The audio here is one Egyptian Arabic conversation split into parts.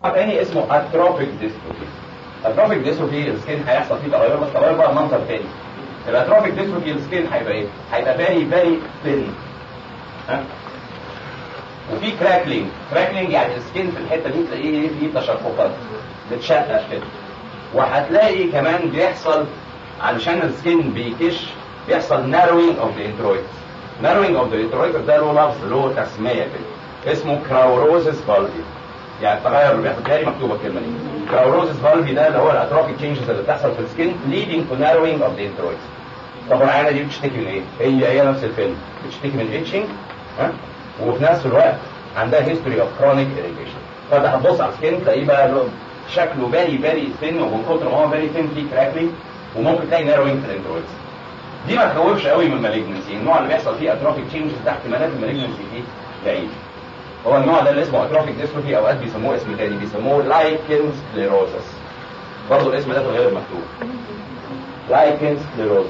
تاني اسمه اتروفيك ديستروفي اتروفيك ديستروفي السكين هيحصل فيه تغير بس تغير بقى منظر تاني الاتروفيك ديستروفي السكين هيبقى ايه؟ هيبقى فيري فيري ثين ها وفي كراكلينج كراكلينج يعني السكين في الحته دي تلاقيه فيه تشققات بتشقق كده وهتلاقي كمان بيحصل علشان السكين بيكش بيحصل ناروينج اوف ذا انترويدز ناروينج اوف ذا انترويدز ده له لفظ له تسميه كده اسمه كراوروزس فالفي يعني التغير اللي بيحصل تاني مكتوبه الكلمه دي كراوروزس فالفي ده اللي هو الاتروفيك تشينجز اللي بتحصل في السكين leading to narrowing of the introids طب العينه دي بتشتكي من ايه؟ هي هي نفس الفيلم بتشتكي من اتشنج ها وفي نفس الوقت عندها هيستوري اوف كرونيك irritation فانت هتبص على السكين تلاقيه بقى له شكله فيري فيري ثين ومن كتر ما هو فيري ثين فيه كراكلينج وممكن تلاقي ناروينج في الانترويدز دي ما تخوفش قوي من المالجنسي النوع اللي بيحصل فيه اتروفيك تشينجز ده احتمالات المالجنسي فيه بعيد هو النوع ده اللي اسمه اتروفيك ديستروفي اوقات بيسموه اسم تاني بيسموه لايكن سكليروزس برضه الاسم ده في الغير مكتوب لايكن سكليروزس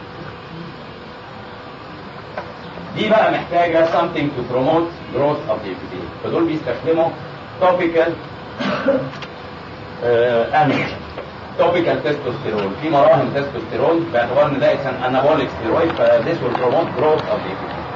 دي بقى محتاجة something to promote growth of the epithelium فدول بيستخدموا topical uh, topical testosterone في مراهم تستوستيرون باعتبار ان ده an anabolic steroid ف this will promote growth of the epithelium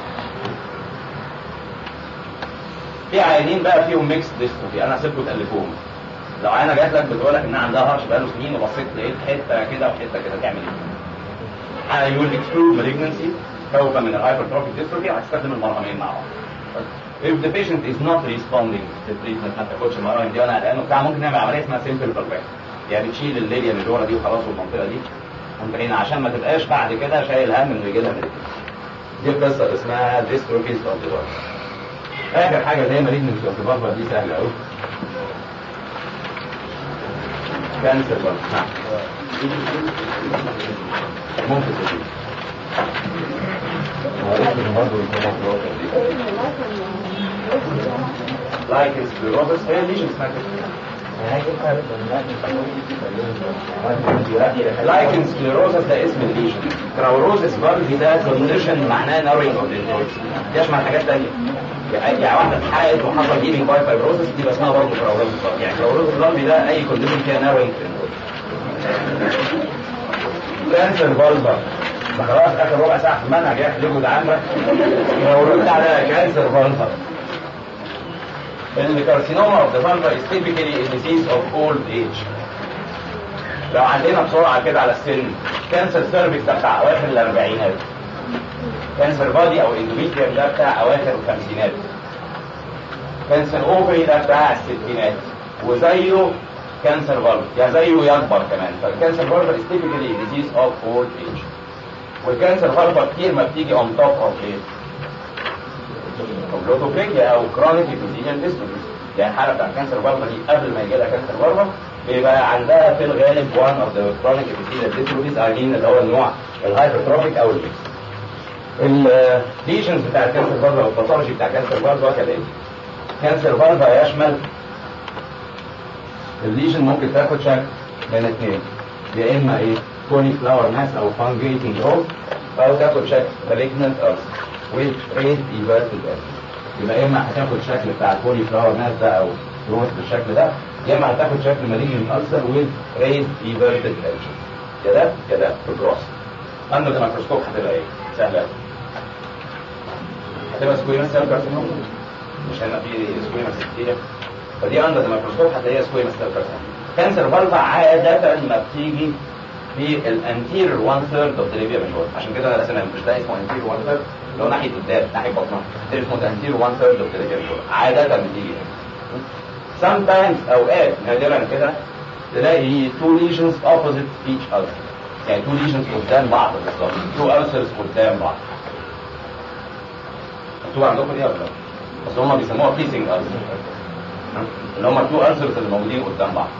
في عيانين بقى فيهم ميكس ديستروفي انا هسيبكم تالفوهم لو عينه جات لك بتقول لك انها عندها هرش بقاله سنين وبصيت لقيت حته كده وحته كده تعمل ايه؟ يقول اكسكلود مالجنسي خوفا من الهايبرتروفيك ديستروفي هتستخدم المرهمين مع بعض. If the patient is not responding to treatment ما تاخدش المراهم دي وانا قلقان وبتاع ممكن نعمل عمليه اسمها سيمبل بالباك يعني تشيل الليبيا اللي جوه دي وخلاص والمنطقه دي وانتهينا عشان ما تبقاش بعد كده شايل هم انه يجي لها دي القصه اللي اسمها ديستروفيز اوف ذا اخر حاجه زي مالجنسي اوف ذا دي سهله قوي كانسر برضه نعم ممكن تجيب لايك سكليروزس هي ليش اسمها لايكن سكليروزس ده اسم الليجن كراوروزس فالفي ده كونديشن معناه نارينج اوف يشمل حاجات تانية يعني واحدة اتحققت وحصل هيلينج باي فايبروزس دي اسمها برضه كراوروزس فالفي يعني كراوروزس فالفي ده اي كونديشن فيها نارينج كانسر فالفا ما خلاص اخر ربع ساعه في المنهج يحلبوا ده عمرك لو على كانسر فالفا الكارسينوما اوف ذا فالفا is typically a disease of old age لو عدينا بسرعه كده على السن كانسر سيرفيس ده بتاع اواخر الاربعينات كانسر بادي او اندوميتريوم ده بتاع اواخر الخمسينات كانسر اوفري ده بتاع الستينات وزيه كانسر فالف يعني زيه يكبر كمان فالكانسر فالف is typically a disease of old age والكانسر فالفا كتير ما بتيجي on top of ايه؟ اوبلوتوبيكيا او كرونيك epithelial dystrophy يعني الحاله بتاع الكانسر فالفا دي قبل ما يجي لها كانسر فالفا بيبقى عندها في الغالب one of the chronic epithelial dystrophies I mean اللي هو النوع الهايبرتروفيك او الميكس الليجنز بتاع الكانسر فالفا والباثولوجي بتاع الكانسر فالفا كالاتي كانسر فالفا يشمل الليجن ممكن تاخد شكل من اثنين يا اما ايه كوني فلاور ماس او فانجيتنج جروث او تاخد شكل malignant ulcer with raised everted edges يبقى اما هتاخد شكل بتاع الكوني فلاور ماس ده او جروث بالشكل ده يا اما هتاخد شكل malignant ulcer with raised everted edges يا ده يا ده في الجروث اندر الميكروسكوب هتبقى ايه؟ سهله هتبقى سكويمس سيل كارسينوما مش هيبقى في سكويمس كتير فدي اندر الميكروسكوب هتلاقيها سكويمس سيل كارسينوما كانسر فالفا عادة ما بتيجي في الانتير 1 ثيرد اوف ذا ليبيا ميجور عشان كده انا رسمها مش ده اسمه انتير 1 ثيرد اللي هو ناحيه قدام ناحيه بطنها ده اسمه انتير 1 ثيرد اوف ذا ليبيا ميجور عادة بتيجي sometimes اوقات نادرا كده تلاقي two lesions opposite each other يعني two lesions قدام بعض بالظبط two ulcers قدام بعض انتوا عندكم دي ولا لا؟ بس هم بيسموها كيسنج ulcer اللي هم التو ulcers اللي موجودين قدام بعض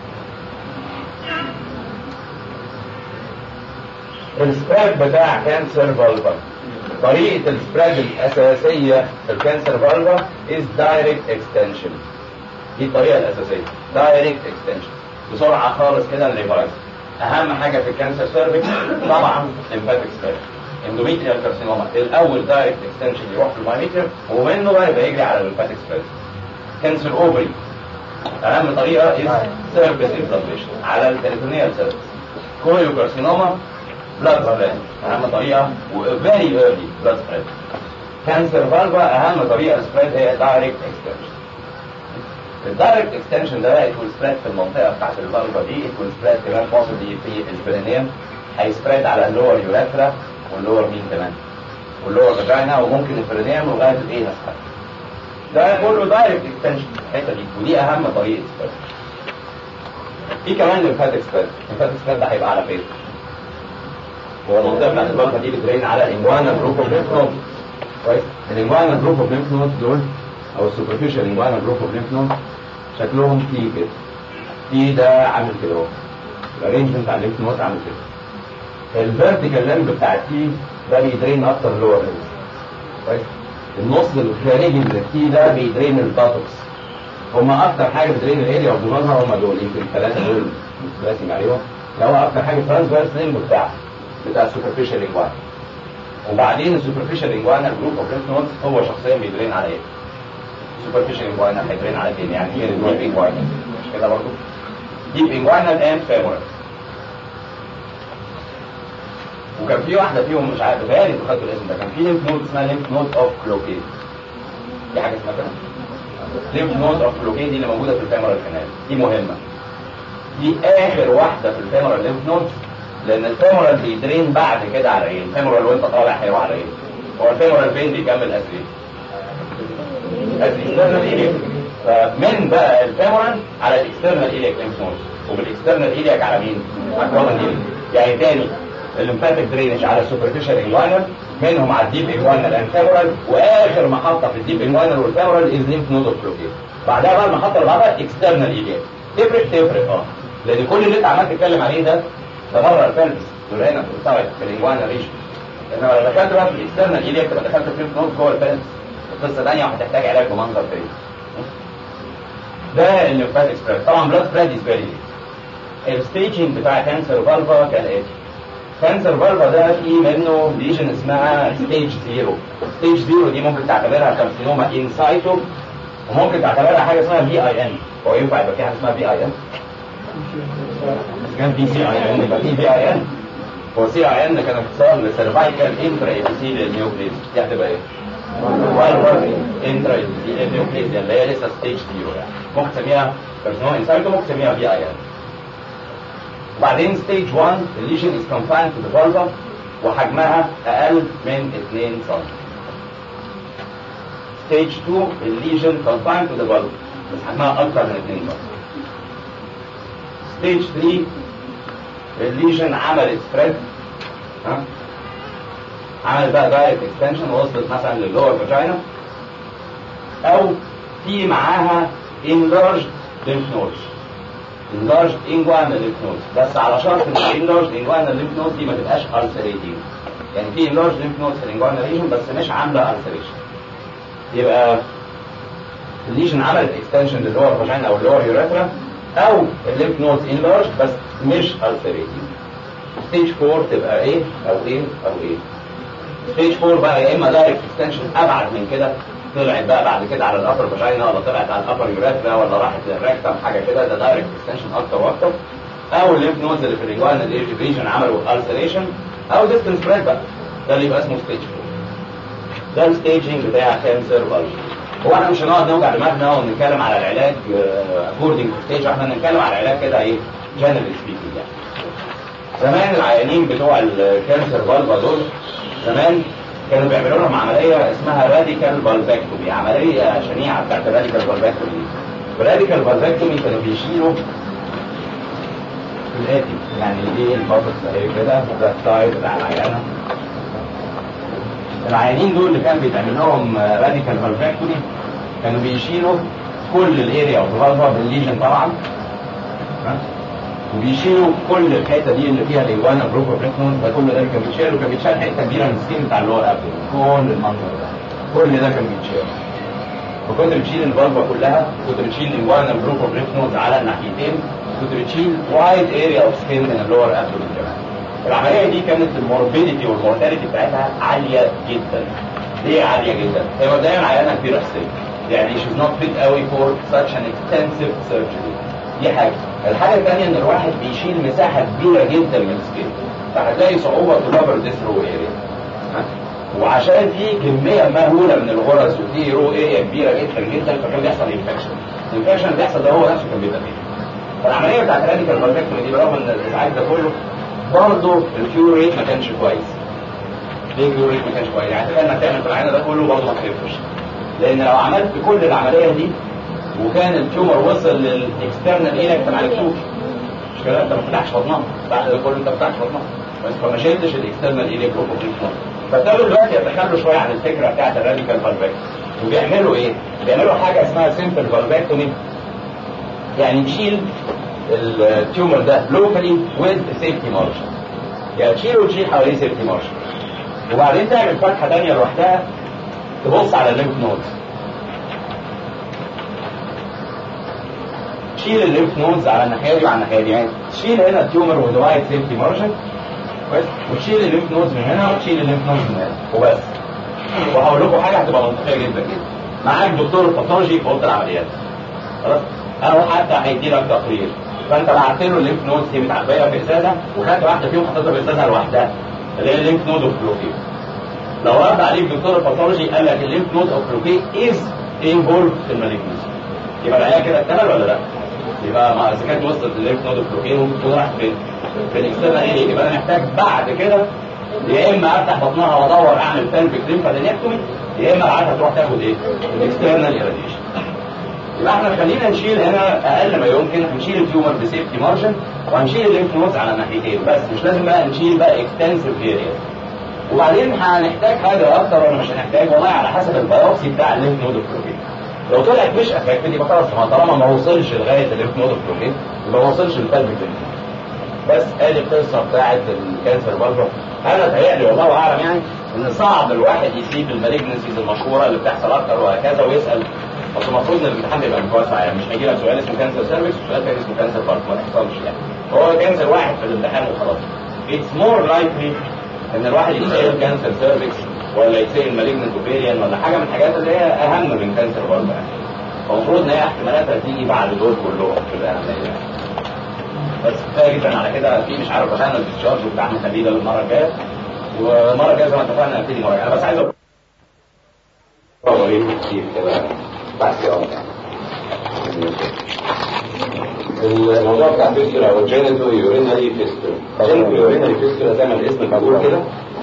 السبريد بتاع كانسر فالفا طريقة السبريد الأساسية في الكانسر فالفا is direct extension دي الطريقة الأساسية direct extension بسرعة خالص كده الريفايز أهم حاجة في الكانسر سيرفيكس طبعا lymphatic سبريد اندوميتريال كارسينوما الأول دايركت اكستنشن يروح في المايميتر ومنه بقى يبقى يجري على الليمفاتيك سبريد كانسر اوفري اهم طريقه از سيرفيس انفلاميشن على البريتونيال سيرفيس كوليوكارسينوما بلاد سبريد اهم طريقه وفيري ايرلي بلاد سبريد كانسر فالفا اهم طريقه سبريد هي دايركت اكستنشن الدايركت اكستنشن ده بقى يكون سبريد في المنطقه بتاعت الفالفا دي يكون سبريد كمان possibly في البرينيوم هيسبريد على اللور يوريثرا واللور مين كمان واللور فاجينا وممكن البرينيوم لغايه الايه ده كله دايركت اكستنشن الحته دي ودي اهم طريقه سبريد في كمان ليمفاتيك سبريد الليمفاتيك سبريد ده هيبقى على فين هو المنطقه بتاعت الفالفا دي بترين على الانجوانا جروب اوف ليمف نود كويس الانجوانا جروب اوف ليمف نود دول او السوبرفيشال انجوانا جروب اوف ليمف نود شكلهم تي كده تي ده عامل كده اهو الارينجمنت بتاع الليمف نود عامل كده الفيرتيكال لمب بتاع التي ده بيدرين اكتر اللور كويس النص الخارجي من التي ده بيدرين الباتوكس هما اكتر حاجه بتدرين الاريا وبنظرها هما دول يمكن الثلاثه دول راسم عليهم ده هو اكتر حاجه ترانسفيرس ليمب بتاع بتاع السوبرفيشال انجوانا وبعدين السوبرفيشال انجوانا الجروب اوف ليمف نودز هو شخصيا بيدرين على ايه؟ السوبرفيشال انجوانا هيدرين على فين؟ يعني هي الديب انجوانا مش كده برضه؟ ديب انجوانا اند فيمورال وكان في واحده فيهم مش عارف غالي انتوا خدتوا الاسم ده كان في ليمف نود اسمها ليمف نود اوف كلوكيد دي حاجه اسمها كده ليمف نود اوف كلوكيد دي اللي موجوده في الفيمورال كانال دي مهمه دي اخر واحده في الفيمورال ليمف نود لان الفيمورال بيدرين بعد كده على ايه الفيمورال وانت طالع هيروح على ايه هو الفيمورال فين بيكمل اسري اسري فمن بقى الفيمورال على الاكسترنال ايليك ليمف نود وبالاكسترنال ايليك على مين على الكومن ايليك يعني تاني الليمفاتيك درينج على السوبرفيشال انجوانال منهم على الديب انجوانال اند فيمورال واخر محطه في الديب انجوانال والفيمورال از ليمف نود اوف بلوكيد بعدها بقى المحطه اللي بعدها اكسترنال ايليك تفرق تفرق اه لان كل اللي انت عمال تتكلم عليه ده ده بره البلفس دول هنا في الثايد في الانجوانا ريجن انما لو دخلت بقى في الاكسترنال ايليك تبقى دخلت في الليمف نود جوه البلفس قصه ثانيه وهتحتاج علاج بمنظر تاني ده الليمفاتيك سبريد طبعا بلاد سبريد از فيري الستيجنج بتاع كانسر فالفا كالاتي كانسر فالفا ده في منه ليجن اسمها ستيج زيرو ستيج زيرو دي ممكن تعتبرها كارسينوما انسايتو وممكن تعتبرها حاجه اسمها في اي ان هو ينفع يبقى في حاجه اسمها في اي ان كان في سي اي ان يبقى في في اي ان هو سي اي ان كان اختصار لسيرفايكال انترا ايبيثيليال نيوكليس دي هتبقى ايه؟ انترا ايبيثيليال نيوكليس اللي هي لسه ستيج زيرو يعني ممكن تسميها كارسينوما انسايتو ممكن تسميها في اي ان وبعدين ستيج 1 الليجن از confined to the vulva وحجمها اقل من 2 سم ستيج 2 الليجن confined to the vulva بس حجمها اكتر من 2 سم ستيج 3 الليجن عملت سبريد ها عملت بقى دايركت اكستنشن وصلت مثلا للور فاجينا او في معاها enlarged lymph nodes enlarged inguinal lymph nodes بس على شرط ان enlarged inguinal lymph nodes دي ما تبقاش ulcerating يعني في enlarged lymph nodes في الانجوانال ريجن بس مش عامله ulceration يبقى الليجن عملت اكستنشن للور فاجينا او اللور يوريثرا او الليمف نودز enlarged بس مش ulcerating ستيج 4 تبقى ايه او ايه او ايه ستيج 4 بقى يا اما دايركت اكستنشن ابعد من كده طلعت بقى بعد كده على الابر فاجينا ولا طلعت على الابر يوريثرا ولا راحت للريكتم حاجه كده ده دايركت اكستنشن اكتر واكتر او الليمف نودز اللي في الانجوانال ريجن عملوا السريشن او ديستنس سبريد بقى ده اللي يبقى اسمه ستيج 4 ده الستيجنج بتاع كانسر بالجي هو احنا مش هنقعد نوجع دماغنا ونتكلم على العلاج اكوردنج ستيج احنا هنتكلم على العلاج كده ايه جنرال سبيكينج يعني زمان العيانين بتوع الكانسر فالفا دول زمان كانوا بيعملوا لهم عمليه اسمها راديكال فالفاكتومي عمليه شنيعه بتاعت الراديكال فالفاكتومي الراديكال فالفاكتومي كانوا بيشيلوا الاتي يعني دي البابكس اهي كده ده السايد بتاع العيانه العيانين دول اللي كان بيتعمل لهم راديكال فالفاكتومي كانوا بيشيلوا كل الاريا اوف الفالفا بالليجن طبعا وبيشيلوا كل الحته دي اللي فيها الايوانا بروفا بريكنون ده كل ده كان بيتشال وكان بيتشال حته كبيره من السكين بتاع اللي هو الابدن كل المنظر ده كل ده كان بيتشال وكنت بتشيل الفالفا كلها كنت بتشيل الايوانا بروفا بريكنون على الناحيتين كنت بتشيل وايد اريا اوف سكين من اللور ابدن كمان العمليه دي كانت الموربيديتي والمورتاليتي بتاعتها عاليه جدا ليه عاليه جدا؟ هي مبدئيا عيانه كبيره في السن يعني she's not fit قوي for such an extensive surgery دي حاجة الحاجة الثانية ان الواحد بيشيل مساحة كبيرة جدا من السكين فهتلاقي صعوبة في الرابر ديس رو اريا وعشان في كمية مهولة من الغرز وفي رو اريا كبيرة جدا جدا فكان بيحصل انفكشن الانفكشن بيحصل ده هو نفسه كان بيبقى فيه فالعملية بتاعت الراديكال فالفكتوري دي برغم ان الازعاج ده كله برضه الكيور ريت ما كانش كويس ليه الكيور ريت ما كانش كويس يعني تخيل انك تعمل في العينة ده كله برضه ما تخفش لان لو عملت كل العملية دي وكان التيومر وصل للاكسترنال ايه انت ما عرفتوش مش كده انت ما فتحش بطنها بعد ده كله انت ما فتحش بطنها بس فما شلتش الاكسترنال ايه بروبوزيشن فابتدوا دلوقتي يتخلوا شويه عن الفكره بتاعت الراديكال فالفاكتوري وبيعملوا ايه؟ بيعملوا حاجه اسمها سيمبل فالفاكتومي يعني تشيل التيومر ده لوكالي ويز سيفتي مارجن يعني تشيله وتشيل حواليه سيفتي مارجن وبعدين تعمل فتحه ثانيه لوحدها تبص على الليمف نودز تشيل الليمف نودز على الناحيه دي وعلى الناحيه دي يعني تشيل هنا التيومر ودوايت سيفتي مارجن كويس وتشيل الليمف نودز من هنا وتشيل الليمف نودز من هنا وبس وهقول لكم حاجه هتبقى منطقيه جدا جدا معاك دكتور باثولوجي في اوضه العمليات خلاص او حتى هيدي لك تقرير فانت بعت له الليمف نودز دي متعبيه في ازازه وخدت واحده فيهم حطيتها في ازازه لوحدها اللي هي الليمف نود اوف بلوكي لو رد عليك دكتور الباثولوجي قال لك الليمف نود اوف بلوكي از انفولد في المالجنسي يبقى العيان كده اكتمل ولا لا؟ يبقى مع اذا كانت وصلت للليمف نود اوف بلوكي ممكن تكون راحت فين؟ في الاكسترنال ايه يبقى انا محتاج بعد كده يا اما افتح بطنها وادور اعمل بلفيك ليمفادينكتومي يا اما بعدها تروح تاخد ايه؟ الاكسترنال ايراديشن يبقى احنا خلينا نشيل هنا اقل ما يمكن هنشيل التيومر بسيفتي مارجن وهنشيل الليمف نودز على الناحيتين بس مش لازم بقى نشيل بقى اكستنسيف اريا وبعدين هنحتاج حاجه اكتر ولا مش هنحتاج والله على حسب البيوبسي بتاع الليمف نود بروتين لو طلعت مش افكتد يبقى خلاص ما طالما ما وصلش لغايه الليمف نود بروتين يبقى ما وصلش للبلفيك بس ادي القصه بتاعت الكانسر برضه انا تهيألي والله اعلم يعني ان صعب الواحد يسيب المالجنسيز المشهوره اللي بتحصل اكتر وهكذا ويسال اصل المفروض ان الامتحان بيبقى متوسع يعني مش هيجي لك سؤال اسمه كانسر سيرفيس وسؤال تاني اسمه كانسر بارت ما تحصلش يعني هو كانسر واحد في الامتحان وخلاص اتس مور لايكلي ان الواحد يتسال كانسر سيرفيس ولا يتسال مالجنت اوفيريان ولا حاجه من الحاجات اللي هي اهم من كانسر برضه يعني المفروض ان هي احتمالاتها تيجي بعد دول كلهم في الاهميه يعني بس كفايه جدا على كده في مش عارف عشان الديسشارج بتاع احمد خليل ده المره الجايه والمره الجايه زي ما اتفقنا نبتدي مره انا بس عايز اقول كتير كده بس الموضوع بتاع فيستولا او جينيتو يورينري فيستولا جينيتو يورينري فيستولا زي ما الاسم بيقول كده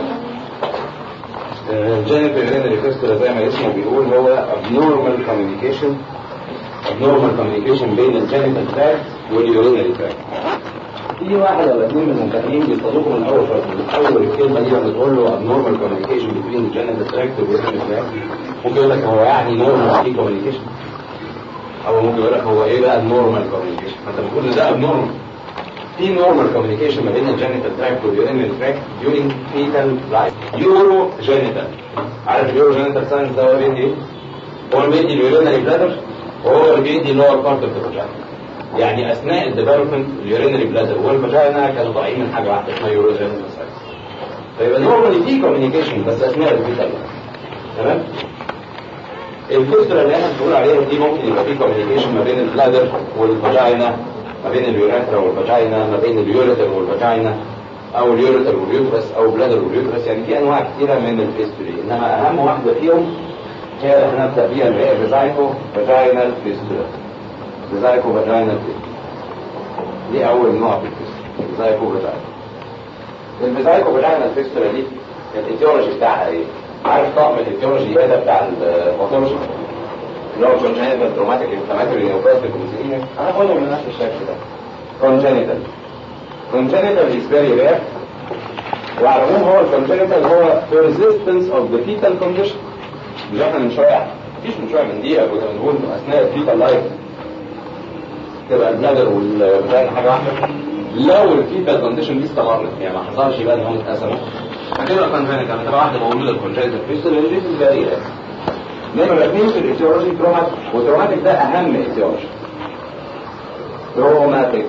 جينيتو يورينري فيستولا زي ما اسمه بيقول هو abnormal communication abnormal communication بين الجينيتال تراك واليورينري تراك في واحد ولا اثنين من المنتخبين بيستضيفوا من اول من اول الكلمه دي لما تقول له abnormal communication between the genital tract والurinary tract ممكن يقول لك هو يعني normal في communication او ممكن يقول لك هو ايه بقى النورمال كوميونيكيشن انت بتقول ان ده ابنورمال في نورمال كوميونيكيشن ما بين الجينيتال تراكت واليورينال تراكت during fetal life يورو جينيتال عارف اليورو جينيتال ساينس ده هو بيدي ايه؟ هو اللي بيدي اليورينال بلادر وهو اللي بيدي اللور بارت اوف ذا فاجينا يعني اثناء الديفلوبمنت اليورينال بلادر والفاجينا كانوا طالعين من حاجه واحده اسمها يورو جينيتال ساينس فيبقى نورمالي في كوميونيكيشن بس اثناء الفيتال تمام؟ الفسترة اللي احنا بنقول عليها دي ممكن يبقى في كوميونيكيشن ما بين البلادر والفاجينا ما بين اليوريثرا والفاجينا ما بين اليوريتر والفاجينا او اليوريتر واليوترس او بلادر واليوترس يعني في انواع كثيره من الفيستولي انما اهم واحده فيهم هي اللي هنبدا بيها اللي هي فيزايكو فاجينال فيستولا فيزايكو فاجينال فيستولا دي اول نوع في الفيستولا فيزايكو فاجينال الفيزايكو فاجينال فيستولا دي الايتيولوجي بتاعها ايه؟ عارف طقم التكنولوجي ده بتاع الباثولوجي اللي هو كونجنتال تروماتيك انفلاماتوري نيوبلاستيك كونسيليا انا هاخده من نفس الشكل ده كونجنتال كونجنتال از فيري رير وعلى العموم هو الكونجنتال هو persistence of the fetal condition مش احنا من شويه مفيش من شويه من دقيقه كنا بنقول اثناء الفيتال لايف تبقى البلادر والبتاع حاجه واحده لو الفيتال كونديشن دي استمرت يعني ما حصلش بقى ان هم اتقسموا هتبقى كونجنتال هتبقى واحده موجوده الكونجنتال فيستول اللي دي البديهه نمرة اثنين في الايتيولوجي تروماتيك والتروماتيك ده اهم ايتيولوجي تروماتيك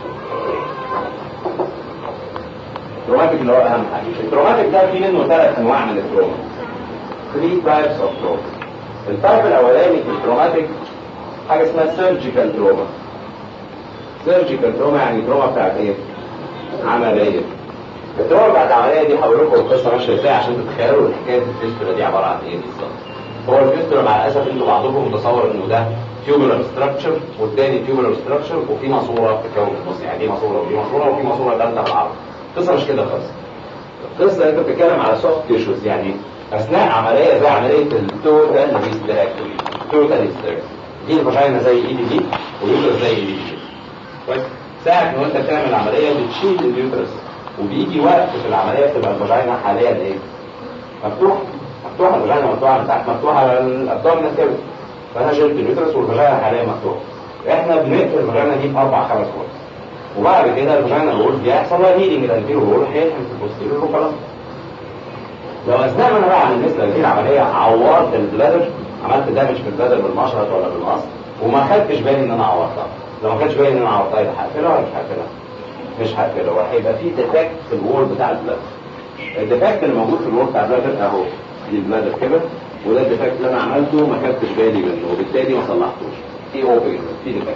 تروماتيك اللي هو اهم حاجه التروماتيك ده في منه ثلاث انواع من التروما 3 types of trauma التايب الاولاني في التروماتيك حاجه اسمها سيرجيكال تروما سيرجيكال تروما يعني تروما بتاعت ايه؟ عمليه التروما بتاعت العمليه دي هقول لكم القصه ماشيه ازاي عشان تتخيلوا حكايه الفيستولا دي عباره عن ايه بالظبط هو الفيستولا مع الاسف انتوا بعضكم متصور انه ده تيوبولار ستراكشر والتاني تيوبولار ستراكشر وفي ماسوره بتتكون في النص يعني دي ماسوره ودي ماسوره وفي ماسوره ثالثه بالعرض القصه مش كده خالص القصه انت بتتكلم على سوفت تيشوز يعني اثناء عمليه زي عمليه التوتال هيستراكتوري توتال هيستراكتوري دي الفاجينا زي ايدي دي واليوترس زي ايدي دي كويس ساعه ما انت بتعمل عمليه بتشيل اليوترس وبيجي وقت في العمليه بتبقى الفاجينا حاليا ايه؟ مفتوحه مفتوحه الفاجينا مفتوحه من تحت مفتوحه على الابدومينال كده فانا شلت اليوترس والفاجينا حاليا مفتوحه احنا بنقفل الفاجينا دي باربع خمس مرات وبعد كده الفاجينا الغول بيحصل لها هيلينج الانتيرو غول هيلحم في البوستيريور وخلاص لو اثناء ما انا بعمل مثل هذه العمليه عورت البلادر عملت دامج في البلادر بالمشرط ولا بالمقص وما خدتش بالي ان انا عورتها لو ما خدتش بالي ان انا عورتها يبقى هقفلها ولا مش هقفلها؟ مش هقفلها وهيبقى في ديفكت في الوول بتاع البلادر الديفكت اللي موجود في الوول بتاع البلادر اهو دي البلادر كده وده الديفكت اللي انا عملته ما خدتش بالي منه وبالتالي ما صلحتوش في اوبن في ديفكت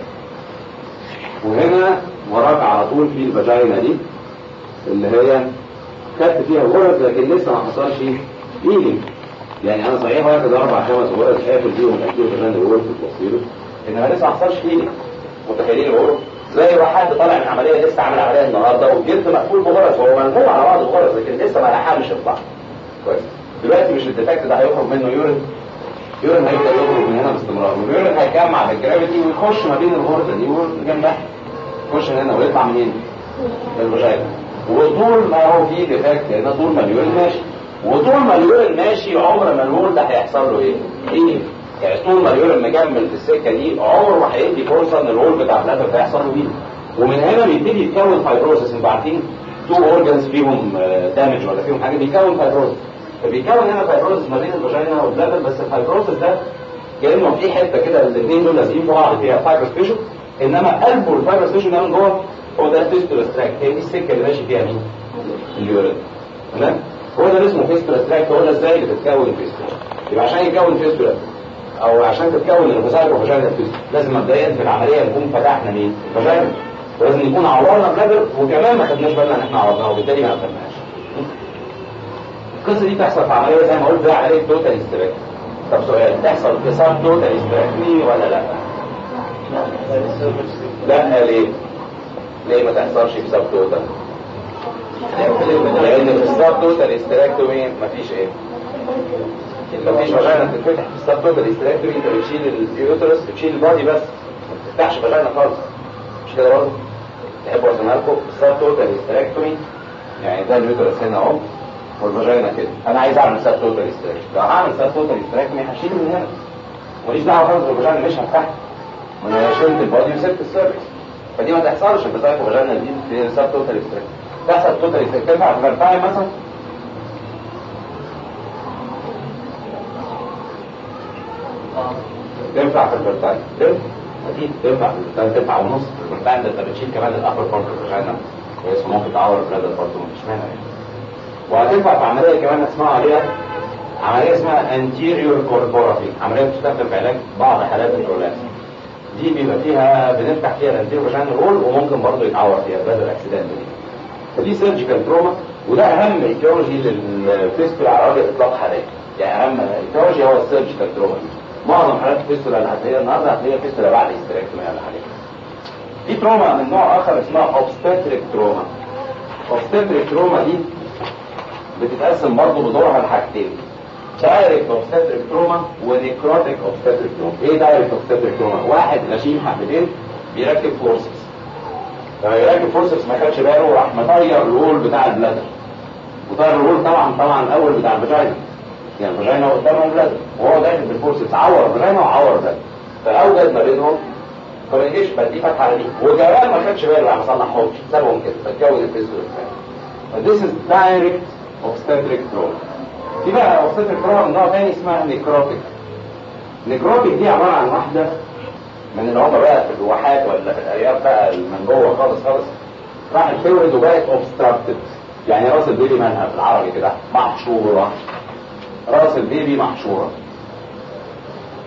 وهنا وراك على طول في الفاجينا دي اللي هي خدت فيها غرز لكن لسه ما حصلش هيلينج يعني انا صحيح واخد اربع خمس غرز قافل فيهم اكيد عشان الغرز التصوير انما لسه ما حصلش هيلينج متخيلين الغرز زي ما حد طالع من عمليه لسه عامل عمليه النهارده والجلد مقفول بغرز هو ملموم على بعض الغرز لكن لسه ما لحمش في بعض كويس دلوقتي مش الديفكت ده هيخرج منه يورين يورين هيبدا يخرج من هنا باستمرار واليورين هيجمع بالجرافيتي ويخش ما بين الغرزه دي وجنبها يخش من هنا ويطلع منين؟ من الفاجينا وطول ما هو فيه ديفكت لان طول ما اليورين ماشي وطول ما اليورين ماشي عمر ما الهول ده هيحصل له ايه؟ ايه؟ يعني طول ما اليورين مكمل في السكه دي عمره ما هيدي فرصه ان الهول بتاع البلاتر ده يحصل له ايه؟ ومن هنا بيبتدي يتكون فايبروسس انتوا عارفين تو اورجنز فيهم دامج ولا فيهم حاجه بيكون فايبروسس فبيكون هنا فايبروسس ما بين الفاجينا والبلاتر بس الفايبروسس ده كانه في حته كده الاثنين دول لازقين في بعض فيها فايبروس تيشو انما قلبه الفايبروس تيشو ده من جوه هو ده الفيستولا ستراكت هي دي السكه اللي ماشي فيها مين؟ اليورين تمام؟ هو ده اللي اسمه فيستولا ستراكت هو ده ازاي اللي بتتكون فيستولا يبقى عشان يتكون فيستولا او عشان تتكون الفيسايد وفاجينا فيستولا لازم مبدئيا في العمليه نكون فتحنا مين؟ الفاجينا ولازم نكون عورنا بلادر وكمان ما خدناش بالنا ان احنا عورناها وبالتالي ما قفلناش القصه دي تحصل في عمليه زي ما قلت زي عمليه توتال استراكت طب سؤال تحصل في صار توتال استراكت ولا لا؟ لا ليه؟ ليه ما تحصلش في سب توتال لان في السب توتال استراكتومي مفيش ايه مفيش فاجينا تتفتح في السب توتال استراكتومي انت بتشيل اليوترس بتشيل البادي بس ما بتفتحش فاجينا خالص مش كده برضه تحبوا ارسمها لكم السب توتال استراكتومي يعني ده اليوترس هنا اهو والفاجينا كده انا عايز اعمل سب توتال استراكتومي لو هعمل سب توتال استراكتومي هشيله من هنا ماليش دعوه خالص بالفاجينا مش هفتحها ما انا شلت البادي وسبت السيرفكس فدي ما تحصلش في سايكو فاجينا دي في سب توتال استراكت تحصل توتال استراكت تنفع في فيرتايم مثلا تنفع في الفيرتايم تنفع اكيد تنفع في الفيرتايم تنفع ونص في الفيرتايم ده انت بتشيل كمان الابر بارت فاجينا كويس ممكن تعور البلادر برضه مفيش مانع يعني وهتنفع في عمليه كمان اسمها عليها عمليه اسمها anterior corporaphy عمليه بتستخدم في علاج بعض حالات البرولابس دي بيبقى فيها بنفتح فيها الانتيرو فاجينال رول وممكن برضه يتعور فيها بدل الاكسيدنت دي فدي سيرجيكال تروما وده اهم ايتيولوجي للفيستولا على وجه الاطلاق حاليا يعني اهم ايتيولوجي هو السيرجيكال تروما دي معظم حالات الفيستولا اللي هتلاقيها النهارده هتلاقيها فيستولا بعد هيستريكتومي ولا حاجه في تروما من نوع اخر اسمها اوبستاتريك تروما اوبستاتريك تروما دي بتتقسم برضه بدورها لحاجتين دايركت اوبستاتريك تروما ونيكروتيك اوبستاتريك تروما ايه دايركت اوبستاتريك تروما واحد غشيم حبتين بيركب فورسبس لما يركب فورسبس ما خدش باله راح مطير الرول بتاع البلادر وطير الرول طبعا طبعا الاول بتاع الفاجينا يعني الفاجينا قدامها البلادر وهو داخل بالفورسبس عور الفاجينا وعور البلادر فاوجد ما بينهم فما بقى دي فتحه على دي وكمان ما خدش باله راح ما صلحهمش سابهم كده فتكون الفيستول This is direct obstetric trauma. في بقى اوبستاتريك تروما من نوع تاني اسمها نيكروتيك نيكروتيك دي عباره عن واحده من اللي هم بقى في الواحات ولا في الارياف بقى من جوه خالص خالص راحت تولد وبقت اوبستراكتد يعني راس البيبي مالها بالعربي كده محشوره راس البيبي محشوره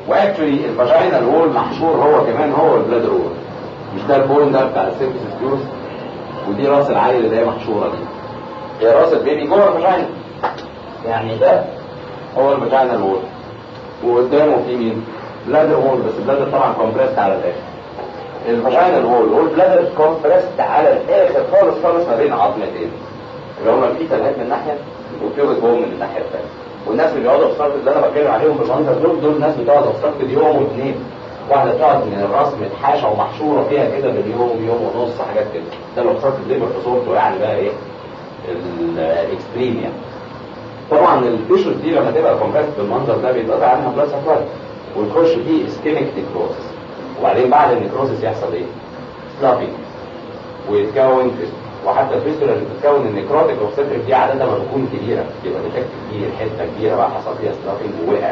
واكشولي الفاجينال وول محشور هو كمان هو البلادر وول مش ده البون ده بتاع السيرفس سكيوز ودي راس العيل اللي هي محشوره دي هي راس البيبي جوه الفاجينا يعني ده هو الفاجينال وول وقدامه في مين؟ بلادر وول بس البلادر طبعا كومبريست على الاخر الفاجينال وول والبلادر كومبريست على الاخر خالص خالص ما بين عظمتين اللي هما الفيتال هيد من ناحيه والبيوبك بون من الناحيه الثانيه والناس اللي بيقعدوا في اللي انا بتكلم عليهم بالمنظر دول دول ناس بتقعد في يوم واثنين واحده بتقعد من الراس متحاشه ومحشوره فيها كده باليوم يوم ونص حاجات كده ده لو اخترت الليبر في صورته يعني بقى ايه الاكستريم يعني طبعا التيشوز دي لما تبقى كومبريست بالمنظر ده بيتقطع عنها بلاد سبلاي ويخش فيه اسكيميك نيكروسس وبعدين بعد النيكروسس يحصل ايه؟ سلافينج ويتكون وحتى الفيستولا اللي بتتكون النيكروتيك اوبستريك دي عاده ما بتكون كبيره بتبقى ديفكت كبير حته كبيره بقى حصل فيها سلافينج ووقعت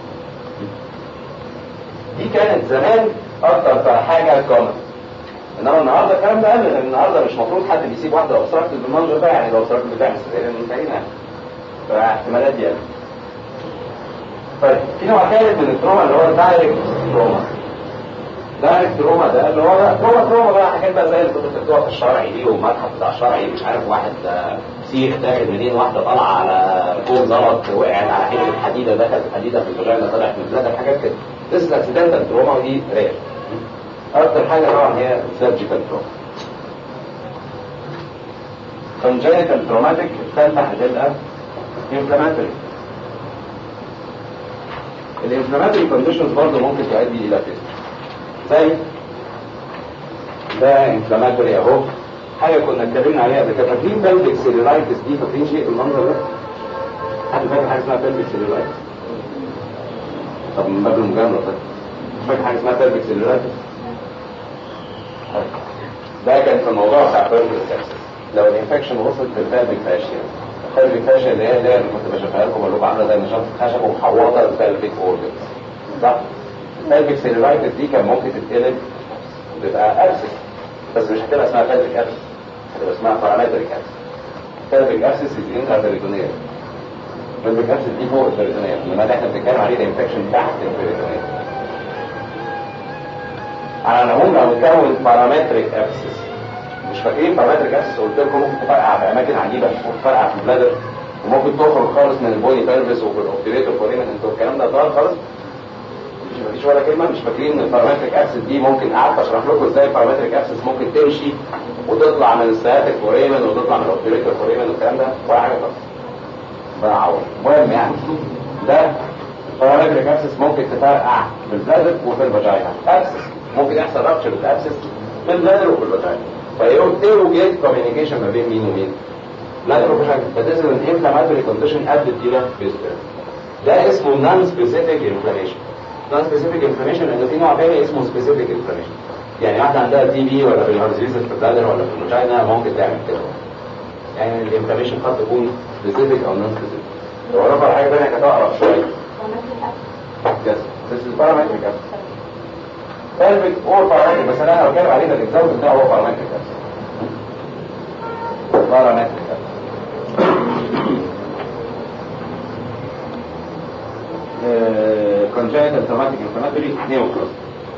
دي كانت زمان اكتر حاجه كومن انما النهارده الكلام ده قل لان النهارده مش المفروض حد بيسيب واحده اوبستراكت بالمنظر ده يعني لو اوبستراكت بتعمل سيزيريان انتهينا فاحتمالات دي قلت طيب في نوع ثالث من التروما اللي هو الدايركت تروما دايركت تروما ده اللي هو بقى تروما تروما بقى حاجات بقى زي اللي كنت بتكتبها في الشرعي دي والمتحف بتاع الشرعي مش عارف واحد سيخ داخل منين واحده طالعه على كوم زلط وقعت على حته الحديده دخلت الحديده في الفجاله طلعت من بلاد حاجات كده This is accidental trauma ودي رير اكتر حاجه طبعا هي surgical trauma congenital traumatic الثالثه هتبقى inflammatory الانفلاماتوري كونديشنز برضه ممكن تؤدي الى فيستر زي ده انفلاماتوري اهو حاجه كنا اتكلمنا عليها قبل كده فاكرين بلفيك سيلولايتس دي فاكرين شيء بالمنظر ده؟ حد فاكر حاجه اسمها بلفيك سيلولايتس؟ طب من باب المجامله طيب مش فاكر حاجه اسمها بلفيك سيلولايتس؟ ده كان في الموضوع بتاع بلفيك سيلولايتس لو الانفكشن وصلت للبلفيك فاشيا البلفيك فاشيا اللي هي اللي هي اللي كنت بشوفها لكم بقول لكم عامله زي نشاط خشب ومحوطه البلفيك اورجنز صح؟ البلفيك سيلولايتس دي كان ممكن تتقلب وتبقى ابسس بس مش هتبقى اسمها بلفيك ابسس هتبقى اسمها بارامتريك ابسس بلفيك ابسس از انتربريتونيال بلفيك ابسس دي فوق البريتونيال انما ده احنا بنتكلم عليه ده انفكشن تحت البريتونيال على العموم لو اتكون بارامتريك ابسس مش فاكرين بارامتريك ابسس قلت لكم ممكن تفرقع في اماكن عجيبه ممكن تفرقع في البلادر وممكن تخرج خالص من البولي بيلفس وفي الاوبتيريتور فوريمن انتوا الكلام ده ظهر خالص مش مفيش ولا كلمه مش فاكرين ان البارامتريك ابسس دي ممكن قعدت اشرح لكم ازاي البارامتريك ابسس ممكن تمشي وتطلع من السياتيك فوريمن وتطلع من الاوبتيريتور فوريمن والكلام ده ولا حاجه خالص ربنا يعوض المهم يعني ده البارامتريك ابسس ممكن تفرقع في البلادر وفي الفاجينا ابسس ممكن يحصل رابتشر بالابسس في البلادر وفي الفاجينا فيوجد كوميونيكيشن ما بين مين ومين بلادر وفاجينا فده ان انفلاماتوري كونديشن ادت الى فيستر ده اسمه نون سبيسيفيك انفلاميشن نون سبيسيفيك انفلاميشن لانه في نوع تاني اسمه سبيسيفيك انفلاميشن يعني واحده عندها تي بي ولا بالهارزيزس في البلادر ولا في الفاجينا ممكن تعمل كده يعني الانفلاميشن قد تكون سبيسيفيك او نون سبيسيفيك لو رفع حاجه ثانيه كانت اقرب شويه يس this is parametric abscess pelvic or parametric بس انا بتكلم عليه ده الاكزامبل بتاعه هو parametric abscess parametric abscess congenital traumatic inflammatory neoplasm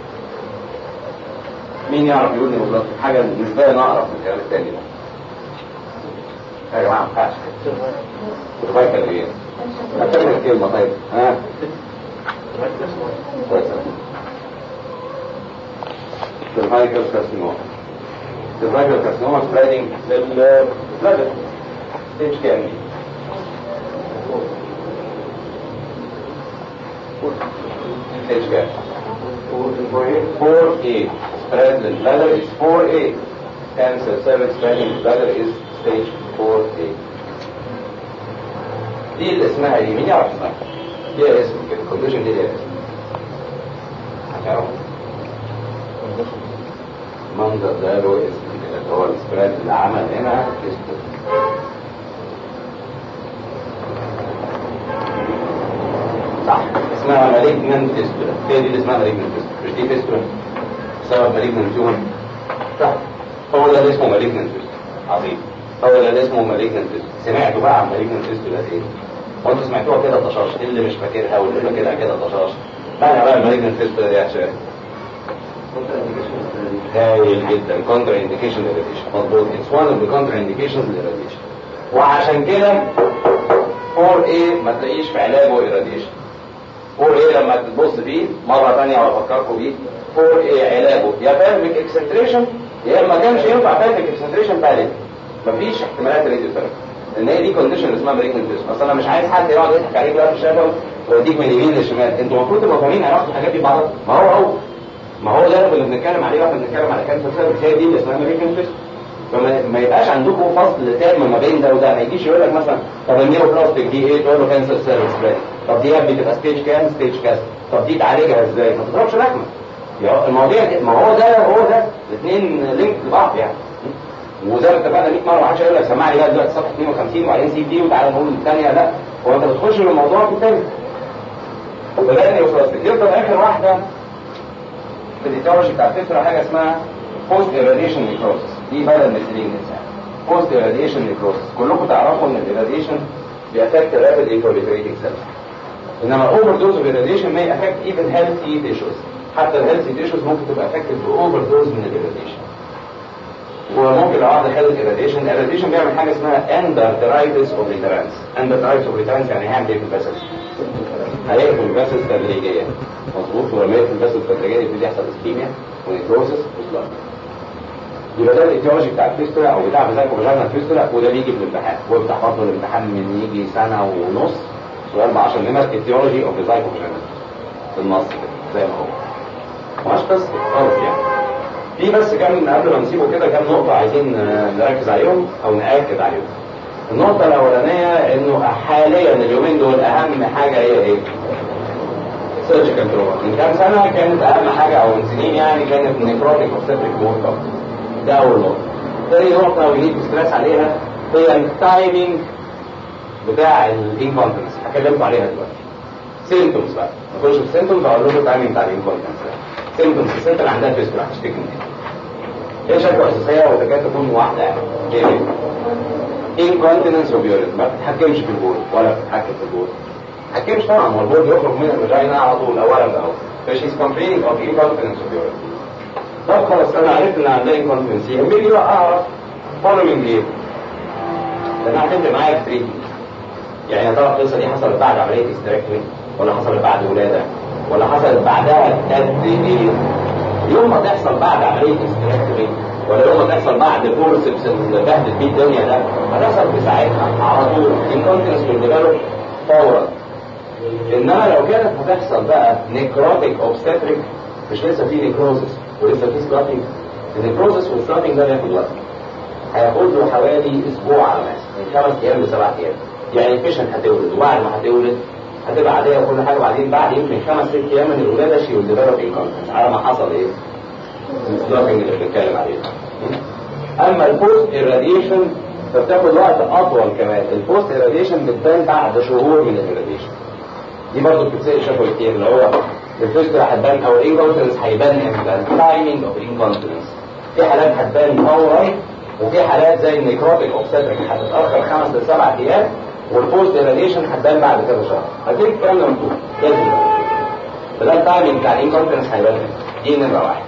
مين يعرف يقول نيوبلاست حاجه بالنسبه لي اقرب من الكلام الثاني ده يا جماعه ما ينفعش سيرفايكال ايه؟ اكتر من الكلمه طيب ها كويس سيرفايكال كارسينوما سيرفايكال كارسينوما سبريدنج للبلادر ستيج كام دي؟ ستيج كام؟ 4A spread the bladder is 4A cancer cervix spreading bladder is stage 4A دي اللي اسمها ايه؟ مين يعرف اسمها؟ ليها اسم كده الكونديشن دي ليها اسم هتعرف منظر ده له اسم كده اللي هو السبريد اللي عمل هنا اسمه صح اسمها مالجنان فيستولا هي دي اللي اسمها مالجنان فيستولا مش دي فيستولا بسبب مالجنان تيومر صح هو ده اللي اسمه مالجنان فيستولا عظيم هو ده اللي اسمه مالجنان فيستولا سمعتوا بقى عن مالجنان فيستولا ايه؟ هو انتوا سمعتوها كده طشاش اللي مش فاكرها واللي فاكرها كده طشاش بقى بقى المالجنت فيستولا دي عشان هايل جدا كونترا انديكيشن للراديشن مظبوط اتس وان اوف ذا كونترا انديكيشنز للراديشن وعشان كده 4A ما تلاقيش في علاجه irradiation 4A لما تبص فيه مرة ثانية وافكركم بيه 4A علاجه يا pelvic اكسنتريشن يا ما كانش ينفع pelvic اكسنتريشن باليت مفيش احتمالات راديو ثيرابي ان هي دي كونديشن اسمها بريكنج فيس اصل انا مش عايز حد يقعد يضحك عليك بقى في الشارع ويديك من اليمين للشمال انتوا المفروض تبقوا فاهمين علاقه الحاجات دي ببعضها ما هو هو ما هو ده اللي بنتكلم عليه واحنا بنتكلم على كانسر سيرفيس هي دي اللي اسمها بريكنج فيس فما ما يبقاش عندكم فصل تام ما بين ده وده ما يجيش يقول لك مثلا طب النيرو بلاستيك دي ايه تقول له كانسر سيرفيس بلاك طب دي بتبقى ستيج كام ستيج كذا طب دي تعالجها ازاي ما تضربش لكمه يعني المواضيع دي ما هو ده هو ده الاثنين لينك لبعض يعني وزي ما اتفقنا 100 مره ما حدش يقول لك سمع لي بقى دلوقتي صفحه 52 وبعدين سيب دي وتعالى نقول الثانيه لا هو انت بتخش في الموضوع في الثاني وده النيرو بلاستيك يفضل اخر واحده في الايتيولوجي بتاع الفكره حاجه اسمها بوست ايراديشن نيكروسس دي بدل مثلين الانسان بوست ايراديشن نيكروسس كلكم تعرفوا ان الايراديشن بيأفكت رابid proliferating cells انما اوفر دوز اوف ايراديشن may affect even healthy tissues حتى الهيلثي تيشوز ممكن تبقى افكتد باوفر دوز من الايراديشن وممكن لو واحده خدت ايراديشن الايراديشن بيعمل حاجه اسمها اندرترايتس اوبليترانس اندرترايتس اوبليترانس يعني هيعمل ايه في البسس هيقفل البسس تدريجيا مظبوط ولما يقفل البسس تدريجيا يبتدي يحصل اسكيميا ونيكروسس وسلاج يبقى ده الايتيولوجي بتاع الفيستولا او بتاع فيزايكو فاجانا الفيستولا وده بيجي في الامتحان هو بتاع برضه الامتحان من يجي سنه ونص سؤال ب 10 نمر ايتيولوجي اوف فيزايكو فاجانا في النص كده زي ما هو مش بس خالص يعني في بس كام قبل ما نسيبه كده كام نقطة عايزين نركز عليهم أو نأكد عليهم. النقطة الأولانية إنه حاليا اليومين دول أهم حاجة هي إيه؟ سيرجيكال تروما. من كام سنة كانت أهم حاجة أو من سنين يعني كانت نيكروتيك أوبستريك مورتال. ده أول نقطة. تاني نقطة ونيد ستريس عليها هي التايمينج بتاع الانكونتنس هكلمكم عليها دلوقتي. سيمتومز بقى. نخش في السيمتومز أقول لكم التايمينج بتاع الانكونتنس سيمتومز الست اللي عندها فيستولا هتشتكي من ايه؟ ايه شكوى اساسيه وتكاد تكون واحده يعني ايه؟ incontinence of urine ما بتتحكمش في البول ولا بتتحكم في البول ما بتتحكمش طبعا هو البول يخرج من الفاجينا على طول اولا ده اهو فشيز complaining of incontinence of urine طب خلاص انا عرفت ان عندها incontinence يهمني بقى اعرف following ايه؟ لان هتفرق معايا في تريتمنت يعني يا ترى القصه دي حصلت بعد عمليه استراكتومي ولا حصلت بعد ولاده ولا حصلت بعدها قد ايه يوم ما تحصل بعد عمليه استراكتومي ولا يوم ما تحصل بعد فورسبس اللي بهدل بيه الدنيا ده هتحصل في ساعتها على طول انكونتنس بالديفلوب فورا انما لو كانت هتحصل بقى نيكروتيك اوبستريك مش لسه في نيكروزس ولسه في سلاتنج النيكروزس والسلاتنج ده بياخد وقت هياخد له حوالي اسبوع على ماس من خمس ايام لسبع ايام يعني البيشنت هتولد وبعد ما هتولد هتبقى عاديه وكل حاجه وبعدين بعد يمكن خمس ست ايام من الولاده شي والديفلوب انكونتنس على ما حصل ايه؟ السلاتنج اللي بنتكلم عليه اما البوست irradiation فبتاخد وقت اطول كمان البوست irradiation بتبان بعد شهور من الirradiation دي برضه بتتسال شافوا كتير اللي هو الفيستولا هتبان او الانكونتنس هيبان امتى التايمينج اوف الانكونتنس في حالات هتبان فورا وفي حالات زي النيكروتيك اوبستريك هتتاخر خمس لسبع ايام والبوست irradiation هتبان بعد كذا شهر هديك الكلام ده مكتوب لازم فده التايمينج بتاع الانكونتنس هيبان امتى دي نمره واحد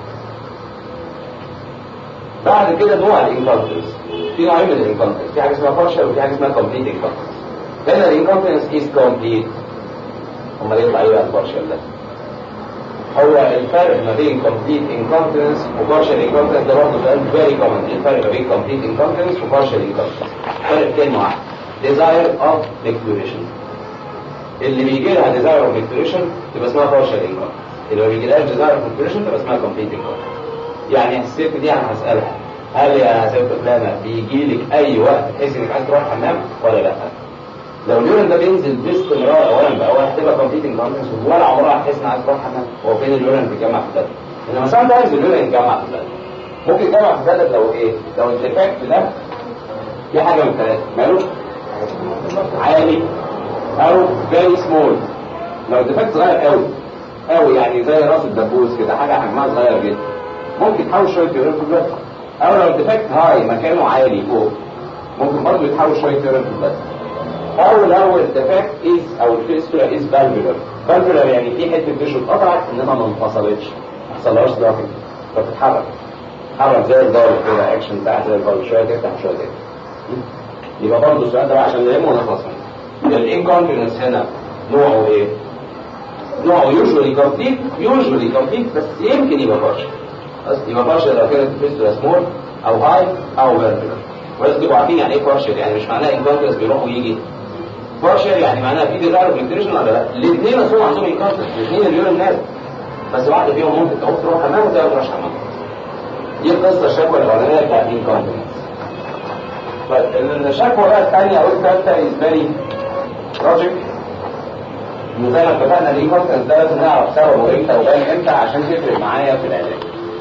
بعد كده نوع الانكونتنس في نوعين من الانكونتنس في حاجه اسمها بارشل وفي حاجه اسمها كومبليت انكونتنس هنا الانكونتنس از كومبليت امال يطلع ايه بقى البارشل ده هو الفرق ما بين كومبليت انكونتنس وبارشل انكونتنس ده برضه سؤال فيري كومن الفرق ما بين كومبليت انكونتنس وبارشل انكونتنس فرق كلمه واحده desire of declaration اللي بيجي لها desire of declaration تبقى اسمها بارشل انكونتنس اللي ما بيجيلهاش desire of declaration تبقى اسمها كومبليت انكونتنس يعني الست دي انا هسألها هل يا ست فلانة بيجي لك اي وقت تحس انك عايز تروح الحمام ولا لا لو اليورين ده بينزل باستمرار اولا بقى اولا هتبقى كومبليت انكونتنس ولا عمرها هتحس انها عايز تروح الحمام هو فين اليورين بيتجمع في البلد انما ساعات عايز اليورين يتجمع في البلد ممكن يتجمع في البلد لو ايه لو الديفكت ده في حاجه من الثلاثه ماله عالي او فيري سمول لو الديفكت صغير قوي قوي يعني زي راس الدبوس كده حاجه حجمها صغير جدا ممكن يتحول شويه يورين في البلد او لو الديفكت هاي مكانه عالي فوق ممكن برضه يتحول شويه يورين في البلد او لو الديفكت از او الفيستولا از فالفولر فالفولار يعني في حته تيشو اتقطعت انما ما انفصلتش ما حصلهاش ضغط فبتتحرك تتحرك زي الضغط كده اكشن بتاع زي الضغط شويه تفتح شويه تفتح يبقى برضه السؤال ده بقى عشان نلمه ونخلص منه الانكونفدنس هنا نوعه ايه؟ نوعه يوجوالي كومبليت يوجوالي كومبليت بس يمكن يبقى بارشل بس يبقى بارشل لو كانت فيستولا سمول او هاي او فيرتيكال ولازم تبقوا عارفين يعني ايه بارشل يعني مش معناه انكونفدنس بيروح ويجي بارشل يعني معناها في ديزاير فلتريشن ولا لا الاثنين اصلا عندهم انكونفدنس الاثنين اليورين نازل بس واحده فيهم ممكن تروح تروح حمام وتلاقيها ما تروحش حمام دي القصه الشكوى الاولانيه بتاعت الانكونفدنس طيب الشكوى بقى الثانيه او الثالثه از فيري لوجيك زي ما اتفقنا ليه كونتنت ده لازم نعرف سببه امتى وبان امتى عشان تفرق معايا في العلاج.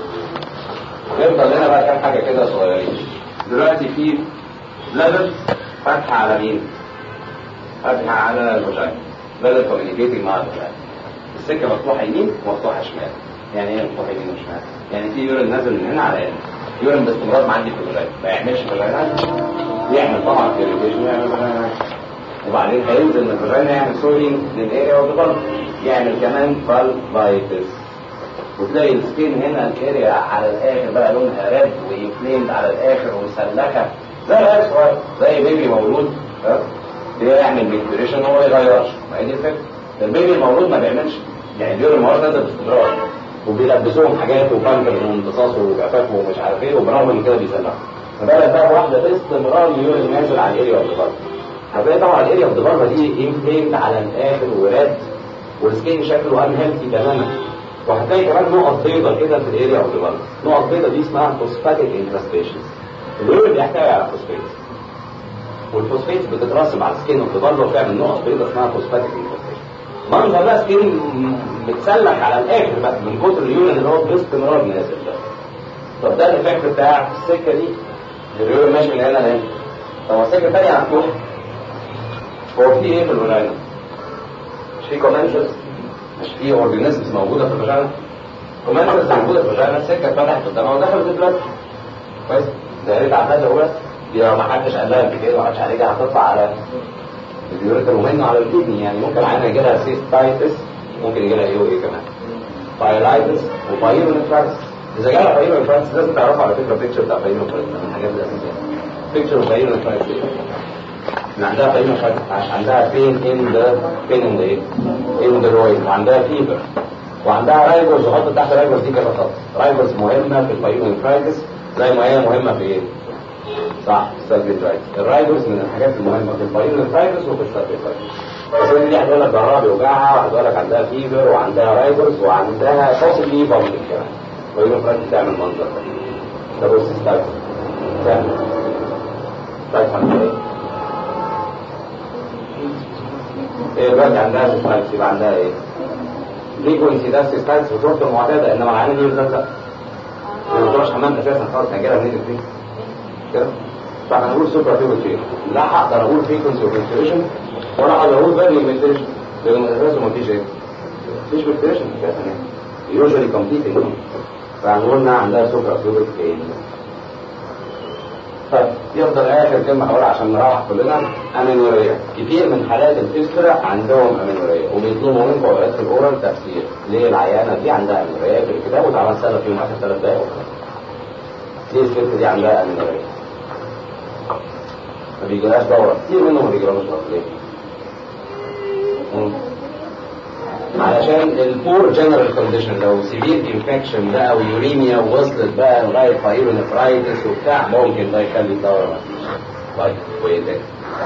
يفضل لنا بقى كام حاجه كده صغيرين. دلوقتي في بلادر فاتحه على مين؟ فاتحه على الفاجينا. بلادر كوميونيكيتنج مع الفاجينا. السكه مفتوحه يمين ومفتوحه شمال. يعني ايه مفتوحه يمين وشمال؟ يعني في يورين نازل من هنا على هنا. يورين باستمرار معدي في الفاجينا، ما يعملش فاجينا يعمل طبعا كيريتيشن ويعمل فاجينا وبعدين هينزل من الفاجينا يعمل سورينج للاريا والبطن يعمل كمان فالفايتس وتلاقي السكين هنا الاريا على الاخر بقى لونها ريد وانفليمد على الاخر ومسلكه زي العيال صغير زي بيبي مولود ده يعمل ميكتوريشن هو ما يغيرش ما هي دي الفكره البيبي المولود ما بيعملش يعني اليورين المولود نازل باستمرار وبيلبسوهم حاجات وبانكر وامتصاص وجفاف ومش عارف ايه وبرغم من كده بيسلخوا فبالك بقى واحده باستمرار اليورين نازل على الاريا والبطن هتلاقي طبعا الاريا اوف ذا دي انفليمد على الاخر وراد والسكين شكله ان هيلثي تماما وهتلاقي كمان نقط بيضاء كده في الاريا اوف ذا نقط بيضاء دي اسمها فوسفاتيك انكراستيشنز اليورين بيحتوي على فوسفات والفوسفات بتترسب على السكين اوف ذا وبتعمل نقط بيضاء اسمها فوسفاتيك انكراستيشن منظر بقى سكين متسلح على الاخر بقى من كتر اليورين اللي هو باستمرار نازل ده طب ده الايفكت بتاع السكه دي اليورين ماشي من هنا لهنا طب السكه الثانيه هتروح هو في ايه في الفاجينا؟ مش في كومنشنز مش في اورجانيزمز موجوده في الفاجينا كومنشنز موجوده في الفاجينا السكه اتفتحت قدامها ودخلت البلاد كويس ده ريت عداد اهوت دي لو ما حدش قال لها قبل كده ما حدش عليها هتطلع على اليوريتر ومنه على الكدني يعني ممكن عينها يجي لها سيستايتس ممكن يجي لها ايه وايه كمان بايلايتس وبايرونيفراكس اذا جالها بايرونيفراكس لازم تعرفوا على فكره بيكتشر بتاع بايرونيفراكس من الحاجات الاساسيه بيكتشر بايرونيفراكس ان عندها فايمة عشان عندها فين ان ذا فين ان ذا ايه ان ذا رويد وعندها فيبر وعندها رايبرز وحط تحت رايبرز دي كذا خط رايبرز مهمه في البايونيفرايتس زي ما هي مهمه في ايه صح السلفيترايتس الرايبرز من الحاجات المهمه في البايونيفرايتس وفي السلفيترايتس بس دي هتقول لك جراب يوجعها وهتقول لك عندها فيبر وعندها رايبرز وعندها بوسيبلي فوميتنج كمان البايونيفرايتس بتعمل منظر ده ده بص ستايل تعمل ستايل ايه هي دلوقتي عندها سيستايتس يبقى عندها ايه؟ فريكونسي ده سيستايتس بصورته المعتاده انما العيان دي لا لا ما بتروحش حمام اساسا خالص هيجيلها منين فيه كده فاحنا هنقول سوبر فيبر لا هقدر اقول فريكونسي وفلتريشن ولا هقدر اقول فاليو فلتريشن لان اساسا ما فيش ايه؟ مفيش فلتريشن اساسا يوجوالي كومبليتنج فهنقول انها عندها سوبر فيبر طيب يفضل اخر كلمه هقولها عشان نروح كلنا امينوريا كتير من حالات الفيستولا عندهم امينوريا وبيطلبوا منكم اوقات في الاورال تفسير ليه العيانه دي عندها امينوريا في الكتاب وتعالى نسالها فيهم اخر ثلاث دقائق ليه الست دي عندها امينوريا؟ ما بيجيلهاش دوره كتير منهم ما بيجيلهاش دوره ليه؟ علشان البور جنرال كونديشن لو سيفير انفكشن بقى ويوريميا ووصلت بقى لغايه بايرونفرايتس وبتاع ممكن ده يخلي الدوره ما فيش طيب وايه تاني؟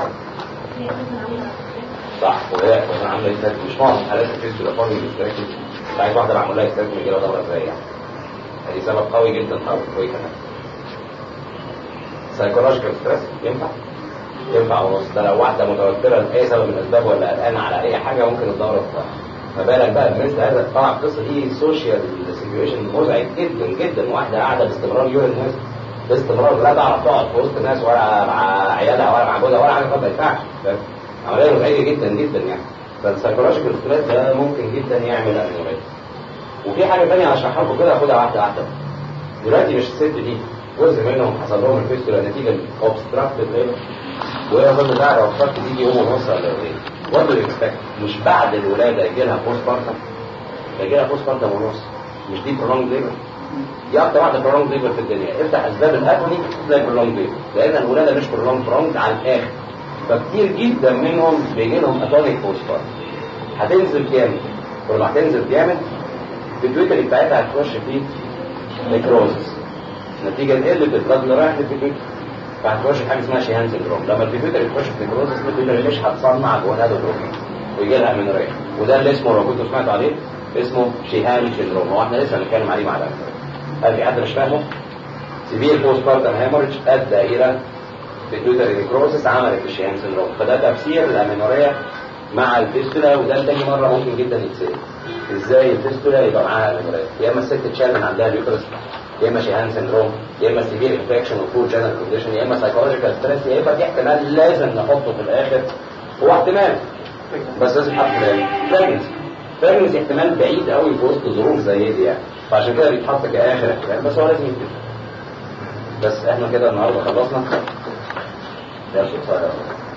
صح وهي مثلا عامله استاك مش معظم حالات الفيستولا فاضي الاستاك عايز واحده معمول لها استاك يجي لها دوره ازاي يعني هذه سبب قوي جدا طبعا وايه كمان؟ سايكولوجيكال ستريس ينفع؟ ينفع ونص ده لو واحده متوتره لاي سبب من الاسباب ولا قلقانه على اي حاجه ممكن الدوره تطلع ما بالك بقى بمثل هذا طبعا القصه دي سوشيال سيتويشن مزعج جدا جدا واحده قاعده باستمرار يورين ناس باستمرار لا تعرف تقعد في وسط ناس ولا مع عيالها ولا مع جوزها ولا حاجه ما ينفعش عمليه مزعجه جدا جدا يعني فالسايكولوجيكال ستريس ده ممكن جدا يعمل انوريزم وفي حاجه ثانيه هشرحها لكم كده خدها واحده واحده دلوقتي مش الست دي جزء منهم حصل لهم الفيستولا نتيجه اوبستراكتد ليه وهي اظن ده لو فكرت تيجي يوم ونص ولا ايه وات دو اكسبكت مش بعد الولاده يجي لها بوست بارتم يجي لها بوست بارتم ونص مش دي برولونج ليبر دي اكتر واحده برولونج ليبر في الدنيا افتح اسباب الابني تلاقي برولونج ليبر لان الولاده مش برولونج برولونج على الاخر فكتير جدا منهم بيجي لهم اتونيك بوست بارتم هتنزل جامد ولما هتنزل جامد البيتويتري بتاعتها هتخش في نيكروزس نتيجه لقله البلاد اللي رايح للبيتويتري فهتخش في حاجه اسمها شيهان سندروم لما البيتويتري تخش في نيكروزس البيتويتري مش هتصنع جونادوتروبين ويجي لها امينوريا وده اللي اسمه لو كنتوا سمعتوا عليه اسمه شيهان سندروم هو احنا لسه هنتكلم عليه مع الدكتور هل في حد مش فاهمه؟ سيفير بوست بارتم هيموريدج ادى الى بيتويتري نيكروزس عملت الشيهان سندروم فده تفسير الامينوريا مع الفيستولا وده تاني مره ممكن جدا يتسال ازاي الفيستولا يبقى معاها امينوريا يا اما الست تشال من عندها اليوترس يا اما شيهان سندروم يا اما سيفير انفكشن وفود جنرال كونديشن يا اما سايكولوجيكال ستريس يا اما في احتمال لازم نحطه في الاخر هو احتمال بس لازم نحط بريجنسي بريجنسي احتمال بعيد قوي في وسط ظروف زي دي يعني فعشان كده بيتحط كاخر احتمال بس هو لازم يتفق بس احنا كده النهارده خلصنا درس قصير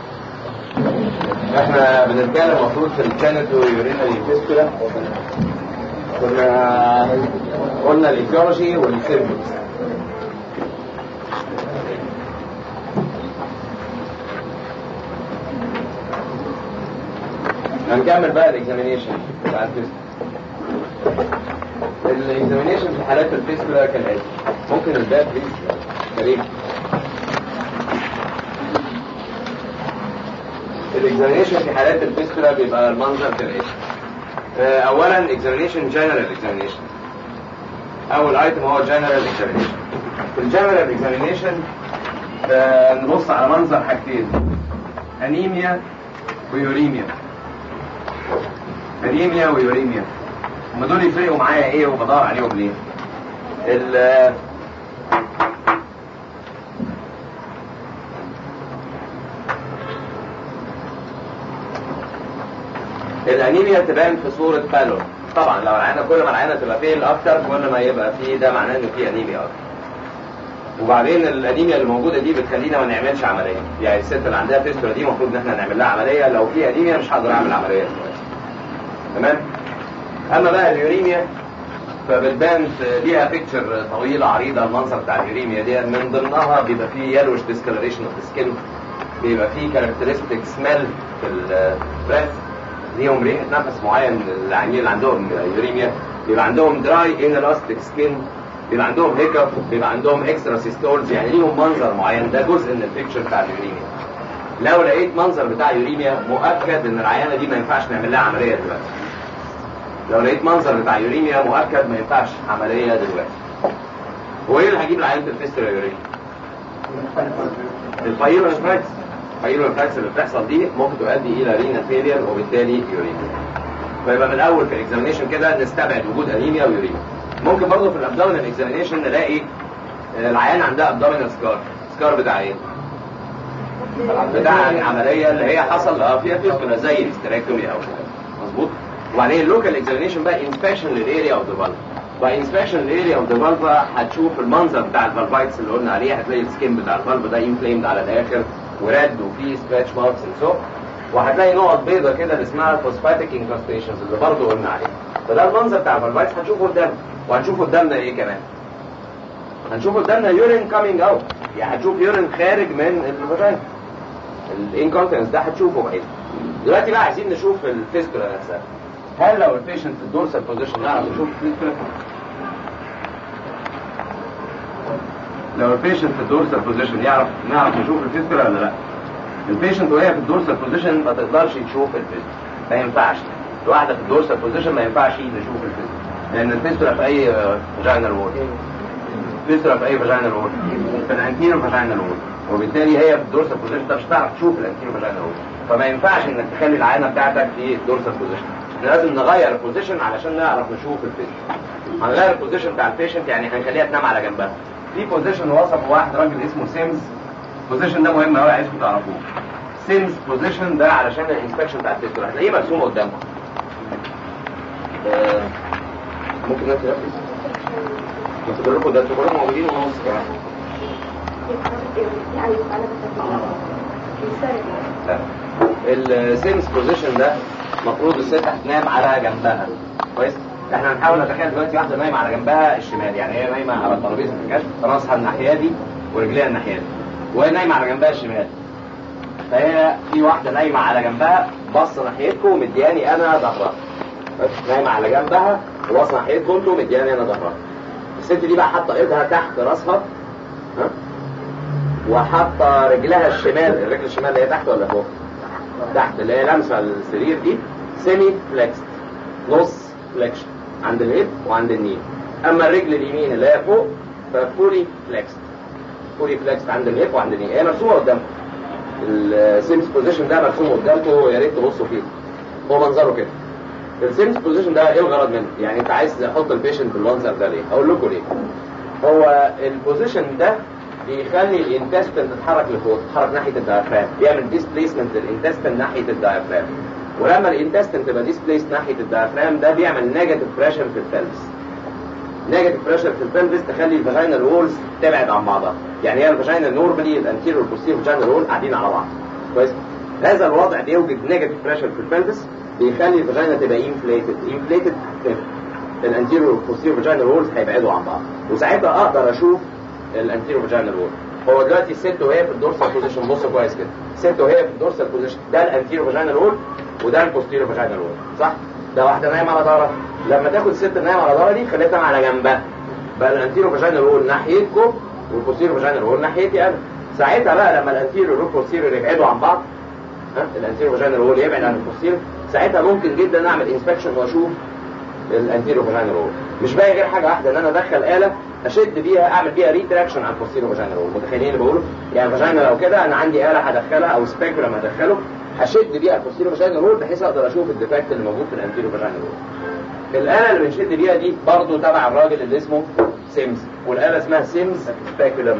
احنا بنتكلم المفروض في الكانت ويورينري فيستولا كنا قلنا الايديولوجي والسيمبلز هنكمل بقى الاكزامينيشن بتاع الفيستولا الاكزامينيشن في حالات الفيستولا كالاتي ممكن الباب بليز كريم الاكزامينيشن في حالات الفيستولا بيبقى المنظر كالاتي اولا اكزامينيشن جنرال اكزامينيشن اول ايتم هو جنرال اكزامينيشن في الجنرال اكزامينيشن نبص على منظر حاجتين انيميا ويوريميا انيميا ويوريميا هم دول يفرقوا معايا ايه وبدور عليهم ليه ال الانيميا تبان في صورة بالون طبعا لو العينة كل ما العينة تبقى فيل اكتر كل ما يبقى فيه ده معناه ان في انيميا اكتر وبعدين الانيميا اللي موجوده دي بتخلينا ما نعملش عمليه يعني الست اللي عندها فيستولا دي المفروض ان احنا نعمل لها عمليه لو في انيميا مش هقدر اعمل عمليه دلوقتي تمام اما بقى اليوريميا فبتبان ليها بيكتشر طويله عريضه المنظر بتاع اليوريميا دي من ضمنها بيبقى فيه يلوش ديسكلريشن اوف سكين بيبقى فيه كاركترستيك سميل في البريث ليهم ريحه نفس معين العيانين اللي عندهم يوريميا بيبقى عندهم دراي انلاستيك سكين بيبقى عندهم هيكب بيبقى عندهم اكسترا سيستولز يعني ليهم منظر معين ده جزء من البيكتشر بتاع اليوريميا لو لقيت منظر بتاع يوريميا مؤكد ان العيانه دي ما ينفعش نعمل لها عمليه دلوقتي لو لقيت منظر بتاع يوريميا مؤكد ما ينفعش عمليه دلوقتي هو ايه اللي هجيب العيانه الفيستولا يوريميا الفايروفراكس الفايروفراكس اللي بتحصل دي ممكن تؤدي الى رينا فيلير وبالتالي يوريميا فيبقى من الاول في الاكزامينيشن كده نستبعد وجود انيميا ويوريميا ممكن برضه في الابدومينال اكزامينيشن نلاقي العيان عندها ابدومينال سكار سكار بتاع ايه؟ بتاع العمليه اللي هي حصل اه فيها فيستولا زي الاستراكتومي او كده مظبوط وبعدين اللوكال اكزامينيشن بقى انسبكشن للاريا اوف ذا فالف بقى انسبكشن للاريا اوف ذا فالف هتشوف المنظر بتاع الفالفايتس اللي قلنا عليه هتلاقي السكين بتاع الفالف ده انفليمد على الاخر ورد وفيه سباتش ماركس اند سو وهتلاقي نقط بيضة كده اللي اسمها فوسفاتيك انكاستيشنز اللي برضه قلنا عليها فده المنظر بتاع الفالفايتس هنشوفه قدام وهنشوف قدامنا ايه كمان هنشوف قدامنا يورين كامينج اوت يعني هتشوف يورين خارج من الفاجينا الانكونتنس ده هتشوفه بعيد دلوقتي بقى عايزين نشوف الفيستولا نفسها هل لو البيشنت في الدورسال بوزيشن نعرف نشوف الفيستولا لو البيشنت في الدورسال بوزيشن يعرف نعرف نشوف الفيستولا ولا لا البيشنت وهي في الدورسال بوزيشن ما تقدرش تشوف الفيستولا ما ينفعش الواحده في الدورسال بوزيشن ما ينفعش نشوف الفيستولا لان الفيستولا في اي فاجينال وول الفيستولا في اي فاجينال وول في الانتيرو فاجينال وول وبالتالي هي في الدورسال بوزيشن انت مش هتعرف تشوف الانتيرو فاجينال وول فما ينفعش انك تخلي العينه بتاعتك في الدورسال بوزيشن احنا لازم نغير البوزيشن علشان نعرف نشوف الفيستولا هنغير البوزيشن بتاع البيشنت يعني هنخليها تنام على جنبها في بوزيشن وصفه واحد راجل اسمه سيمز البوزيشن ده مهم قوي عايزكم تعرفوه سيمز بوزيشن ده علشان الانسبكشن بتاع الفيستولا هتلاقيه مرسوم قدامكم آه، ممكن نفس نفس بس كلكم ده انتوا كلكم موجودين ونص كمان لا السيمس بوزيشن ده المفروض الست هتنام على جنبها كويس احنا هنحاول نتخيل دلوقتي واحده نايمه على جنبها الشمال يعني هي نايمه على الترابيزه في الكشف راسها الناحيه دي ورجليها الناحيه دي وهي نايمه على جنبها الشمال فهي في واحده نايمه على جنبها بص ناحيتكم ومدياني انا ظهرها بس نايمه على جنبها وبص ناحيتكم انتوا ومدياني انا ظهرها الست دي بقى حاطه ايدها تحت راسها ها وحاطه رجلها الشمال الرجل الشمال اللي هي تحت ولا فوق؟ تحت اللي هي لامسه السرير دي سيمي فليكس نص فليكشن عند الهيب وعند النيل اما الرجل اليمين اللي هي فوق ففولي فليكس فولي فليكس عند الهيب وعند النيل هي مرسومه قدامكم السيمس بوزيشن ده مرسوم قدامكم يا ريت تبصوا فيه هو منظره كده السيمس بوزيشن ده ايه الغرض منه؟ يعني انت عايز تحط البيشنت بالمنظر ده ليه؟ اقول لكم ليه؟ هو البوزيشن ده بيخلي الانتستين تتحرك لفوق تتحرك ناحيه الدايفرام بيعمل ديسبليسمنت للانتستين ناحيه الدايفرام ولما الانتستين تبقى ديسبليس ناحيه الدايفرام ده بيعمل نيجاتيف بريشر في البلفس نيجاتيف بريشر في البلفس تخلي الفاجينال وولز تبعد عن بعضها يعني هي الفاجينال نورمالي الانتيريور والبوستيريور فاجينال وول قاعدين على بعض كويس هذا الوضع بيوجد نيجاتيف بريشر في البلفس بيخلي الفاجينا تبقى انفليتد انفليتد الانتيريور والبوستيريور فاجينال وولز هيبعدوا عن بعض وساعتها اقدر اشوف الانتيريور فاجينال وول هو دلوقتي الست وهي في الدورسال بوزيشن بص كويس كده الست وهي في الدورسال بوزيشن ده الانتيريور فاجينال وول وده البوستيريور فاجينال وول صح ده واحده نايمه على ظهرها لما تاخد الست نايمه على ظهرها دي خليتها على جنبها بقى الانتيريور فاجينال وول ناحيتكم والبوستيريور فاجينال وول ناحيتي انا ساعتها بقى لما الانتيريور والبوستيريور يبعدوا عن بعض ها الانتيريور فاجينال وول يبعد عن البوستيريور ساعتها ممكن جدا اعمل انسبكشن واشوف الانتيريور فاجينال وول مش باقي غير حاجه واحده ان انا ادخل اله اشد بيها اعمل بيها ريتراكشن على البوستيريور فاجينال وول متخيلين اللي بقوله يعني فاجينا لو كده انا عندي اله هدخلها او سبيكولم هدخله هشد بيها البوستيريور فاجينال وول بحيث اقدر اشوف الديفكت اللي موجود في الانتيريور فاجينال وول الاله اللي بنشد بيها دي برضه تبع الراجل اللي اسمه سيمز والاله اسمها سيمز سبيكولم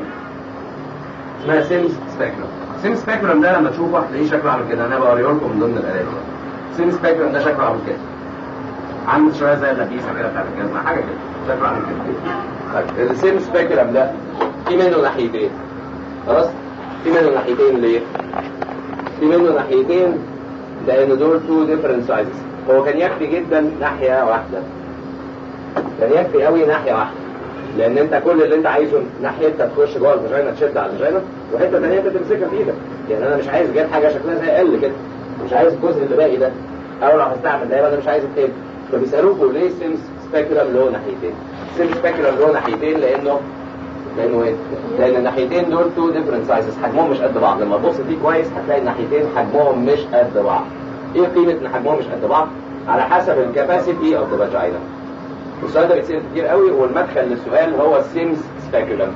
اسمها سيمز سبيكولم سيمز سبيكولم ده لما تشوفه هتلاقيه شكله عامل كده انا بوريه لكم من ضمن الالات سيمز سبيكولم ده شكله عامل كده عامل شويه زي اللبيسه كده بتاعت الجزمه حاجه كده شكله عامل كده طيب السيم سبيكولم ده في منه ناحيتين خلاص في منه ناحيتين ليه في منه ناحيتين لان دول تو ديفرنت سايزز هو كان يكفي جدا ناحيه واحده كان يكفي قوي ناحيه واحده لان انت كل اللي انت عايزه ناحيتها تخش جوه الفاجينا تشد على الفاجينا وحته ثانيه انت تمسكها في ايدك يعني انا مش عايز جايب حاجه شكلها زي ال كده مش عايز الجزء اللي باقي ده او لو هستعمل ده يبقى انا مش عايز التاني فبيسالوكوا ليه سيمس سبيكولم له ناحيتين سيمس سبيكولم له ناحيتين لانه لانه ايه؟ لان الناحيتين دول تو ديفرنت سايزز حجمهم مش قد بعض لما تبص فيه كويس هتلاقي الناحيتين حجمهم مش قد بعض ايه قيمه ان حجمهم مش قد بعض؟ على حسب الكاباسيتي اوف ذا فاجينا السؤال ده بيتسال كتير قوي والمدخل للسؤال هو السيمس سبيكولم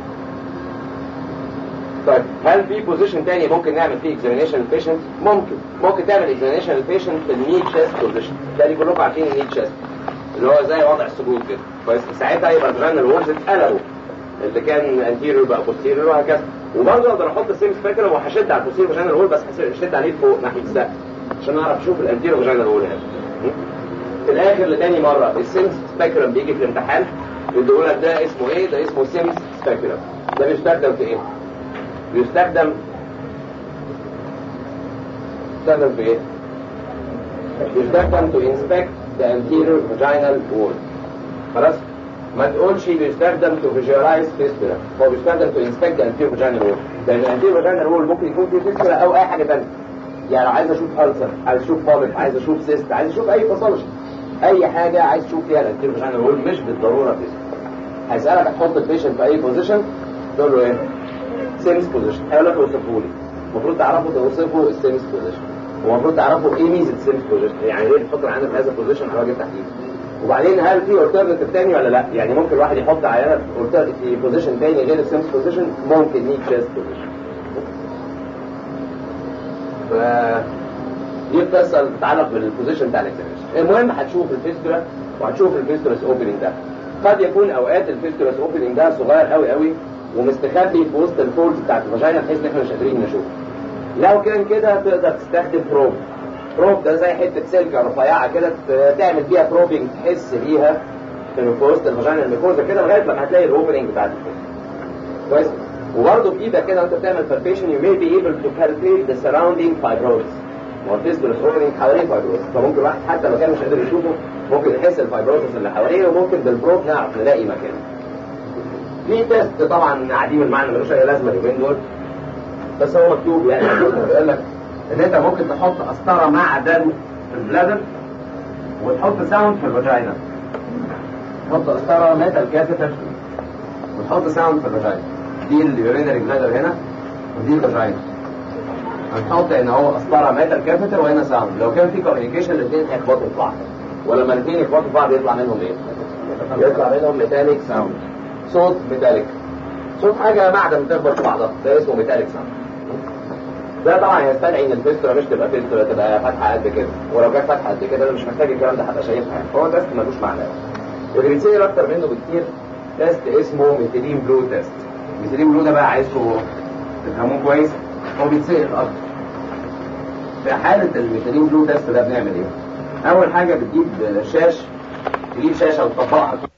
طيب هل في بوزيشن تاني ممكن نعمل فيه اكزامينيشن للبيشنت؟ ممكن ممكن تعمل اكزامينيشن للبيشنت في النيد تشيست بوزيشن ده اللي كلكم عارفين النيد تشيست اللي هو زي وضع السجود كده كويس ساعتها يبقى الفاجينال وولز اتقلبوا اللي كان انتيريور بقى بوستيريور وهكذا وبرضه اقدر احط السيمس سبيكولم وهشد على البوستيريور فاجينال وول بس هشد عليه فوق ناحيه السقف عشان اعرف اشوف الانتيريور فاجينال وول هنا في الاخر لتاني مره السيمس سبيكولم بيجي في الامتحان يقول لك ده اسمه ايه؟ ده اسمه سيمس سبيكولم ده بيستخدم في ايه؟ بيستخدم بيستخدم في ايه؟ بيستخدم to inspect the anterior vaginal wall خلاص؟ ما تقولش بيستخدم to visualize fistula هو بيستخدم to inspect the anterior vaginal wall لان الانتيريور vaginal wall ممكن يكون فيه fistula او اي حاجه ثانيه يعني لو عايز اشوف ألسر عايز اشوف بوليب عايز اشوف سيست عايز اشوف اي باثولوجي اي حاجه عايز تشوف فيها الانتيريور vaginal wall مش بالضروره فيستula هيسالك هتحط البيشنت في اي بوزيشن تقول له ايه؟ سيمس بوزيشن هيقول لك اوصفه لي المفروض تعرفوا توصفوا السيمس بوزيشن المفروض تعرفوا ايه ميزه السيمس بوزيشن يعني ليه الفكره عندنا في هذا البوزيشن على وجه التحديد وبعدين هل في اولترناتيف تاني ولا لا يعني ممكن الواحد يحط عينه في بوزيشن تاني غير السيمس بوزيشن ممكن نيد تشيست بوزيشن ف دي القصه اللي بتتعلق بالبوزيشن بتاع الاكزامينشن المهم هتشوف الفيستولا وهتشوف الفيستولاس اوبننج ده قد يكون اوقات الفيستولاس اوبننج ده صغير قوي قوي ومستخبي في وسط الفولز بتاعت الفاجينا بحيث ان احنا مش قادرين نشوفه لو كان كده تقدر تستخدم بروب بروب ده زي حته سلكه رفيعه كده تعمل بيها بروبنج تحس بيها في وسط الفاجينا الميكوزا كده لغايه لما هتلاقي الاوبننج بتاعت الفولز كويس وبرضه بايدك كده وانت بتعمل palpation you may be able to calculate the surrounding fibrosis ما هو الفيستولاس اوبننج حواليه فايبروسس فممكن واحد حتى لو كان مش قادر يشوفه ممكن يحس الفايبروسس اللي حواليه وممكن بالبروب نعرف نلاقي مكانه في تيست طبعا عديم المعنى ملوش اي لازمه اليومين دول بس هو مكتوب يعني بيقول لك ان انت ممكن تحط قسطره معدن في البلادر وتحط ساوند في الفاجينا تحط قسطره ميتال كاثيتر وتحط ساوند في الفاجينا دي اليورينري بلادر هنا ودي الفاجينا هنحط ان هو قسطره ميتال كاثيتر وهنا ساوند لو كان في كوميونيكيشن الاثنين هيخبطوا في بعض ولما الاثنين يخبطوا في بعض يطلع منهم ايه؟ يطلع منهم ميتاليك ساوند صوت ميتاليك صوت حاجه معدن بتخبط في بعضها ده اسمه ميتاليك ساوند ده طبعا يستدعي ان الفيستولا مش تبقى فيستولا تبقى فتحه قد كده ولو كانت فتحه قد كده انا مش محتاج الكلام ده حتى شايفها يعني هو تيست ملوش معنى اللي بيتصير اكتر منه بكتير تيست اسمه ميثيلين بلو تيست ميثيلين بلو ده بقى عايزكم تفهموه كويس هو بيتصير اكتر في حالة الميثيلين بلو تيست ده بنعمل ايه؟ أول حاجة بتجيب شاش تجيب شاشة وتطبقها